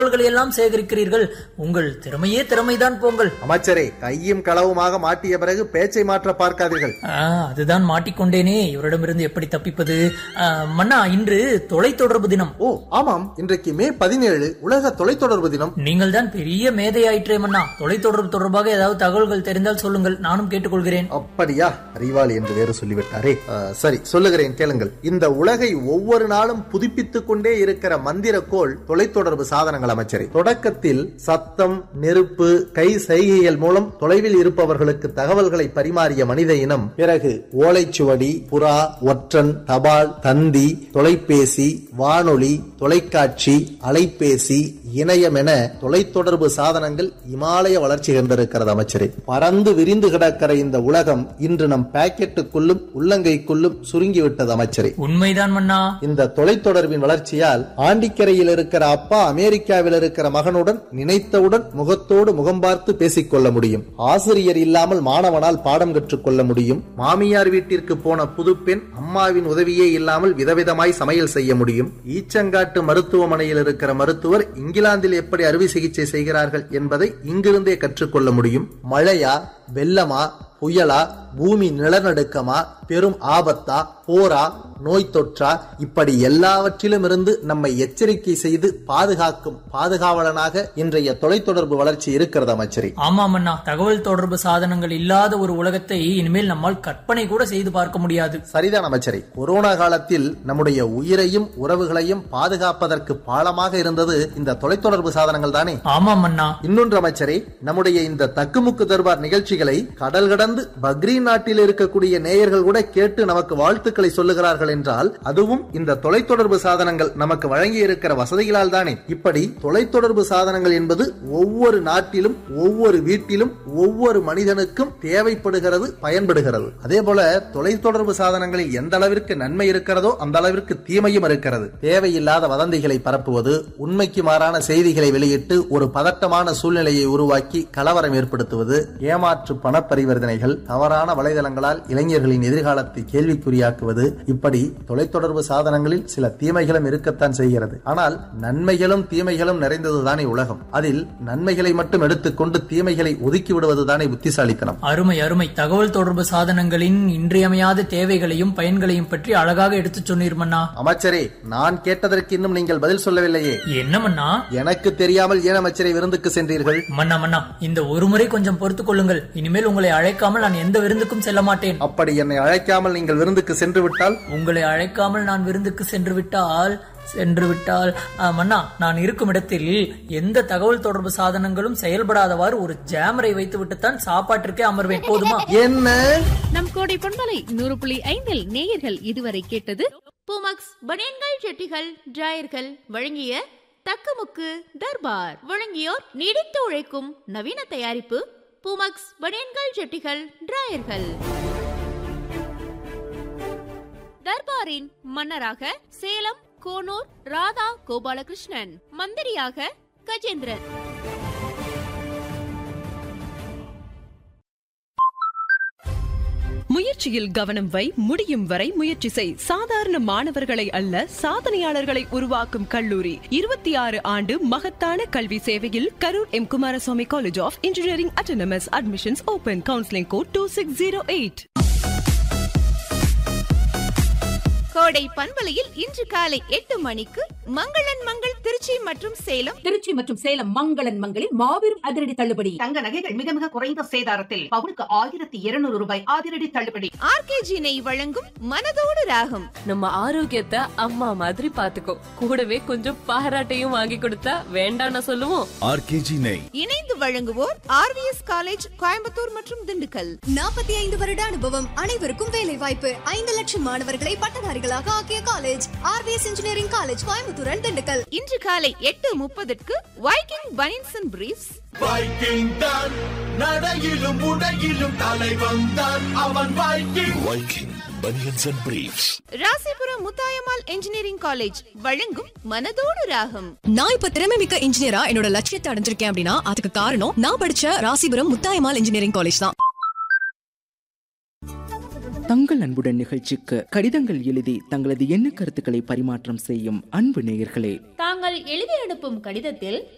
தகவல்களை எல்லாம் சேகரிக்கிறீர்கள் உங்கள் திறமையே திறமைதான் போங்கள் அமைச்சரே கையும் களவுமாக மாட்டிய பிறகு பேச்சை மாற்ற பார்க்காதீர்கள் ஆ, அதுதான் மாட்டிக்கொண்டேனே இவரிடமிருந்து எப்படி தப்பிப்பது ஆ, மன்னா இன்று தொலைத்தொடர்பு தினம் ஓ ஆமாம் இன்றைக்கு மே பதினேழு உலக தொலைத்தொடர்பு தினம் நீங்கள் தான் பெரிய மேதையாயிற்றே மன்னா தொலைத்தொடர்பு தொடர்பாக ஏதாவது தகவல்கள் தெரிந்தால் சொல்லுங்கள் நானும் கேட்டுக்கொள்கிறேன் அப்படியா அறிவாளி என்று வேறு சொல்லிவிட்டாரே ஆ, சரி சொல்லுகிறேன் கேளுங்கள் இந்த உலகை ஒவ்வொரு நாளும் புதுப்பித்துக் கொண்டே இருக்கிற மந்திரக்கோள் தொலைத்தொடர்பு சாதனங்கள் அமைச்சரே தொடக்கத்தில் சத்தம் நெருப்பு கை சைகைகள் மூலம் தொலைவில் இருப்பவர்களுக்கு தகவல்களை பரிமாறிய மனித இனம் பிறகு ஓலைச்சுவடி புறா ஒற்றன் தபால் தந்தி தொலைபேசி வானொலி தொலைக்காட்சி அலைபேசி இணையம் என தொலைத்தொடர்பு சாதனங்கள் இமாலய வளர்ச்சி கண்டிருக்கிறது அமைச்சரே பறந்து விரிந்து கிடக்கிற இந்த உலகம் இன்று நம் பாக்கெட்டுக்குள்ளும் உள்ளங்கைக்குள்ளும் சுருங்கிவிட்டது அமைச்சரே உண்மைதான் மன்னா இந்த தொலைத்தொடர்பின் வளர்ச்சியால் ஆண்டிக்கரையில் இருக்கிற அப்பா அமெரிக்காவில் இருக்கிற மகனுடன் நினைத்தவுடன் முகத்தோடு முகம் பார்த்து பேசிக்கொள்ள முடியும் ஆசிரியர் இல்லாமல் மாணவனால் பாடம் கற்றுக்கொள்ள முடியும் மாமியார் வீட்டிற்கு போன புதுப்பெண் அம்மாவின் உதவியே இல்லாமல் விதவிதமாய் சமையல் செய்ய முடியும் ஈச்சங்காட்டு மருத்துவமனையில் இருக்கிற மருத்துவர் இங்கிலாந்தில் எப்படி அறுவை சிகிச்சை செய்கிறார்கள் என்பதை இங்கிருந்தே கற்றுக்கொள்ள முடியும் மழையா வெள்ளமா புயலா பூமி நிலநடுக்கமா பெரும் ஆபத்தா போரா நோய் தொற்றா இப்படி எல்லாவற்றிலும் இருந்து நம்மை எச்சரிக்கை செய்து பாதுகாக்கும் பாதுகாவலனாக இன்றைய தொலைத்தொடர்பு வளர்ச்சி இருக்கிறது அமைச்சரே ஆமாம் அண்ணா தகவல் தொடர்பு சாதனங்கள் இல்லாத ஒரு உலகத்தை இனிமேல் நம்மால் கற்பனை கூட செய்து பார்க்க முடியாது சரிதான் அமைச்சரே கொரோனா காலத்தில் நம்முடைய உயிரையும் உறவுகளையும் பாதுகாப்பதற்கு பாலமாக இருந்தது இந்த தொலைத்தொடர்பு சாதனங்கள் தானே ஆமாம் அண்ணா இன்னொன்று அமைச்சரே நம்முடைய இந்த தக்குமுக்கு தர்பார் நிகழ்ச்சிகளை கடல் கடந்து பக்ரீன் நாட்டில் இருக்கக்கூடிய நேயர்கள் கூட கேட்டு நமக்கு வாழ்த்துக்களை சொல்லுகிறார்கள் என்றால் அதுவும் இந்த தொலைத்தொடர்பு சாதனங்கள் நமக்கு வழங்கி இருக்கிற வசதிகளால் தானே இப்படி தொலைத்தொடர்பு சாதனங்கள் என்பது ஒவ்வொரு நாட்டிலும் ஒவ்வொரு வீட்டிலும் ஒவ்வொரு மனிதனுக்கும் தேவைப்படுகிறது பயன்படுகிறது அதே போல தொலைத்தொடர்பு சாதனங்களில் எந்த அளவிற்கு நன்மை இருக்கிறதோ அந்த அளவிற்கு தீமையும் இருக்கிறது தேவையில்லாத வதந்திகளை பரப்புவது உண்மைக்கு மாறான செய்திகளை வெளியிட்டு ஒரு பதட்டமான சூழ்நிலையை உருவாக்கி கலவரம் ஏற்படுத்துவது ஏமாற்று பண பரிவர்த்தனைகள் தவறான வலைதளங்களால் இளைஞர்களின் எதிர்காலத்தை கேள்விக்குறியாக்குவது இப்படி தொலைத்தொடர்பு சாதனங்களில் சில தீமைகளும் இருக்கத்தான் செய்கிறது ஆனால் நன்மைகளும் தீமைகளும் நிறைந்ததுதானே உலகம் அதில் நன்மைகளை மட்டும் எடுத்துக்கொண்டு தீமைகளை ஒதுக்கி விடுவதுதானே புத்திசாலித்தனம் அருமை அருமை தகவல் தொடர்பு சாதனங்களின் இன்றியமையாத தேவைகளையும் பயன்களையும் பற்றி அழகாக எடுத்துச் சொன்னீர் மன்னா அமைச்சரே நான் கேட்டதற்கு இன்னும் நீங்கள் பதில் சொல்லவில்லையே என்ன மன்னா எனக்கு தெரியாமல் ஏன் அமைச்சரை விருந்துக்கு சென்றீர்கள் மன்னா மன்னா இந்த ஒரு முறை கொஞ்சம் பொறுத்துக் கொள்ளுங்கள் இனிமேல் உங்களை அழைக்காமல் நான் எந்த விருந்துக்கும் செல்ல மாட்டேன் அப்படி என்னை அழைக்காமல் நீங்கள் விருந்துக்கு சென்று விட்டால் உங்களை அழைக்காமல் நான் விருந்துக்கு சென்று விட்டால் சென்று விட்டால் ஆ, மன்னா நான் இருக்கும் இடத்தில் எந்த தகவல் தொடர்பு சாதனங்களும் செயல்படாதவாறு ஒரு ஜாமரை வைத்து விட்டுத்தான் சாப்பாட்டிற்கே அமர்வேன் போதுமா என்ன நம் கோடை பொன்மலை நூறு புள்ளி ஐந்தில் நேயர்கள் இதுவரை கேட்டது பூமக்ஸ் பனியன்கள் ஜெட்டிகள் டிராயர்கள் வழங்கிய தக்கமுக்கு தர்பார் வழங்கியோர் நீடித்து உழைக்கும் நவீன தயாரிப்பு பூமக்ஸ் பனியன்கள் ஜெட்டிகள் டிராயர்கள் தர்பாரின் மன்னராக சேலம் கோனூர் ராதா கோபாலகிருஷ்ணன் மந்திரியாக கஜேந்திரன் முயற்சியில் கவனம் வை முடியும் வரை முயற்சி செய் சாதாரண மாணவர்களை அல்ல சாதனையாளர்களை உருவாக்கும் கல்லூரி இருபத்தி ஆறு ஆண்டு மகத்தான கல்வி சேவையில் Karur M Kumaraswamy college of engineering autonomous admissions open counselling code two six zero eight கோடை பண்பலையில் இன்று காலை எட்டு மணிக்கு மங்களன் மங்கள் திருச்சி மற்றும் சேலம் திருச்சி மற்றும் சேலம் மங்களன் மங்களில் மாபெரும் அதிரடி தள்ளுபடி தங்க நகைகள் மிக மிக குறைந்த சேதாரத்தில் பவுனுக்கு ஆயிரத்தி இருநூறு ரூபாய் அதிரடி தள்ளுபடி ஆர்கேஜி நெய் வழங்கும் மனதோடு ராகம் நம்ம ஆரோக்கியத்தை அம்மா மாதிரி பாத்துக்கோ கூடவே கொஞ்சம் பாராட்டையும் வாங்கி கொடுத்தா வேண்டாம்னு சொல்லுவோம் ஆர்கேஜி நெய் இணைந்து வழங்குவோர் ஆர்விஎஸ் காலேஜ் கோயம்புத்தூர் மற்றும் திண்டுக்கல் நாற்பத்தி ஐந்து வருட அனுபவம் அனைவருக்கும் வேலை வாய்ப்பு ஐந்து லட்சம் மாணவர்களை பட்டதாரிகளாக ஆக்கிய college RVS engineering college Coimbatore and Dindigul இன்று காலை எட்டு முப்பதுக்கு Viking banians and briefs Viking தான் நடையிலும் உடையிலும் தலைவன் தான் அவன் Viking Viking banians and briefs Rasipuram Muthayammal engineering college வழங்கும் மனதோடு ராகம் நான் இப்ப திறமை மிக்க இன்ஜினியரா என்னோட லட்சியத்தை அடைஞ்சிருக்கேன் அப்படின்னா அதுக்கு காரணம் நான் படிச்ச ராசிபுரம் முத்தாயம்மாள் இன்ஜினியரிங் காலேஜ் தான் தங்கள் அன்புடன் நிகழ்ச்சிக்கு கடிதங்கள் எழுதி தங்களது எண்ண கருத்துக்களை பரிமாற்றம் செய்யும் அன்பு நேயர்களே தாங்கள் எழுதி அனுப்பும் கடிதத்தில்